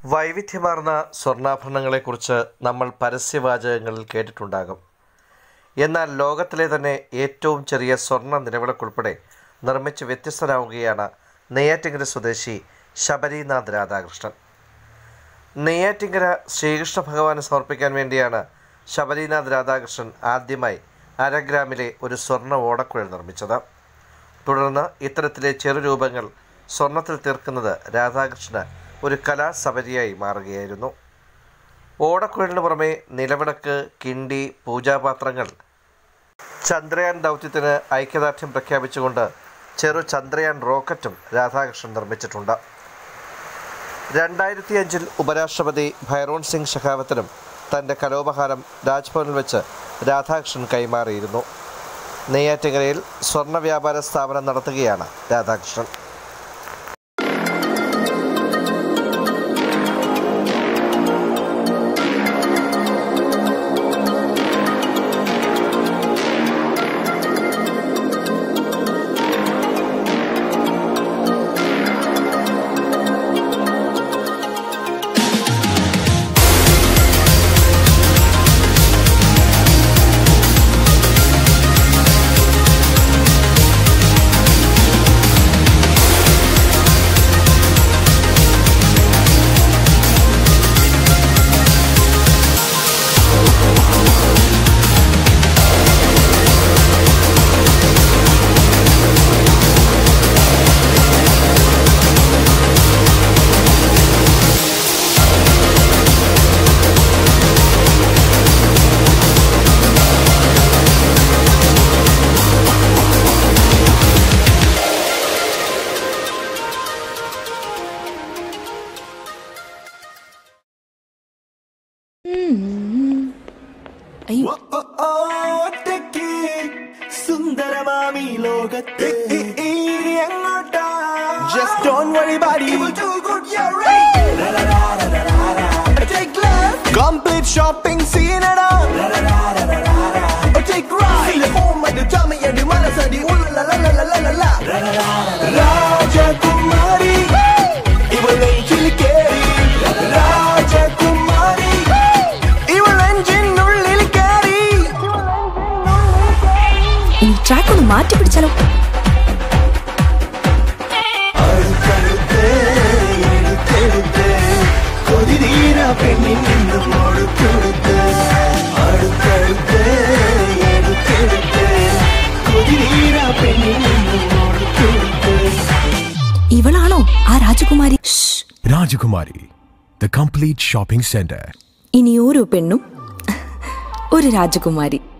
വൈവിധ്യമാർന്ന സ്വർണ്ണാഭരണങ്ങളെക്കുറിച്ച് നമ്മൾ പരസ്യവാചകങ്ങളിൽ കേട്ടിട്ടുണ്ടാകും എന്നാൽ ലോകത്തിലെ തന്നെ ഏറ്റവും ചെറിയ സ്വർണ്ണ നിലവിളക്കുൾപ്പെടെ നിർമ്മിച്ച് വ്യത്യസ്തനാവുകയാണ് നെയ്യാറ്റിങ്കര സ്വദേശി ശബരിനാഥ് രാധാകൃഷ്ണൻ നെയ്യാറ്റിങ്കര ശ്രീകൃഷ്ണ ഭഗവാന് സമർപ്പിക്കാൻ വേണ്ടിയാണ് ശബരിനാഥ് രാധാകൃഷ്ണൻ ആദ്യമായി അരഗ്രാമിലെ ഒരു സ്വർണ്ണ ഓടക്കുഴൽ നിർമ്മിച്ചത് തുടർന്ന് ഇത്തരത്തിലെ ചെറുരൂപങ്ങൾ സ്വർണത്തിൽ തീർക്കുന്നത് രാധാകൃഷ്ണന് ഒരു കലാസബരിയായി മാറുകയായിരുന്നു ഓടക്കുഴലിന് പുറമെ നിലവിളക്ക് കിണ്ടി പൂജാപാത്രങ്ങൾ ചന്ദ്രയാൻ ദൗത്യത്തിന് ഐക്യദാർഢ്യം പ്രഖ്യാപിച്ചുകൊണ്ട് ചെറു ചന്ദ്രയാൻ റോക്കറ്റും രാധാകൃഷ്ണൻ നിർമ്മിച്ചിട്ടുണ്ട് രണ്ടായിരത്തി അഞ്ചിൽ ഉപരാഷ്ട്രപതി ഭൈറോൺ സിംഗ് ഷെഖാവത്തിനും തൻ്റെ കലോപഹാരം രാജ്ഭവനിൽ വെച്ച് രാധാകൃഷ്ണൻ കൈമാറിയിരുന്നു നെയ്യാറ്റിങ്കരയിൽ സ്വർണ്ണ വ്യാപാര സ്ഥാപനം നടത്തുകയാണ് രാധാകൃഷ്ണൻ അയ്യോ ഒറ്റയ്ക്ക് സുന്ദരമാമി ലോകത്ത് ഇനി എങ്ങോട്ടാ Just don't worry buddy too good you're right Take left Complete shopping scene എടാ Take right home at the tummy and the മനസ്സടി ഉള്ളലലലലലല രാജകുമാരി ഇവൾ നെഞ്ചിൽ കേറി രാജകുമാരി ഇവൾ നെഞ്ചിനുള്ളിൽ കേറി ഈ ട്രാക്ക് ഒന്ന് മാറ്റി പിടിച്ചാലോ അടുത്തടുത്ത് എടുത്തെടുത്ത് കൊതിരീന പെണ്ണിൽ നിന്നും ഒടുത്തെടുത്ത് അടുത്തടുത്ത് എടുത്തെടുത്ത് കൊതിരീന പെണ്ണിൽ നിന്നും ഒടുത്തെടുത്ത് ഇവളാണോ ആ രാജകുമാരി ശ്ശ്. Rajakumari, the complete shopping center. ഇനി ഓരോ പെണ്ണും ഒരു രാജകുമാരി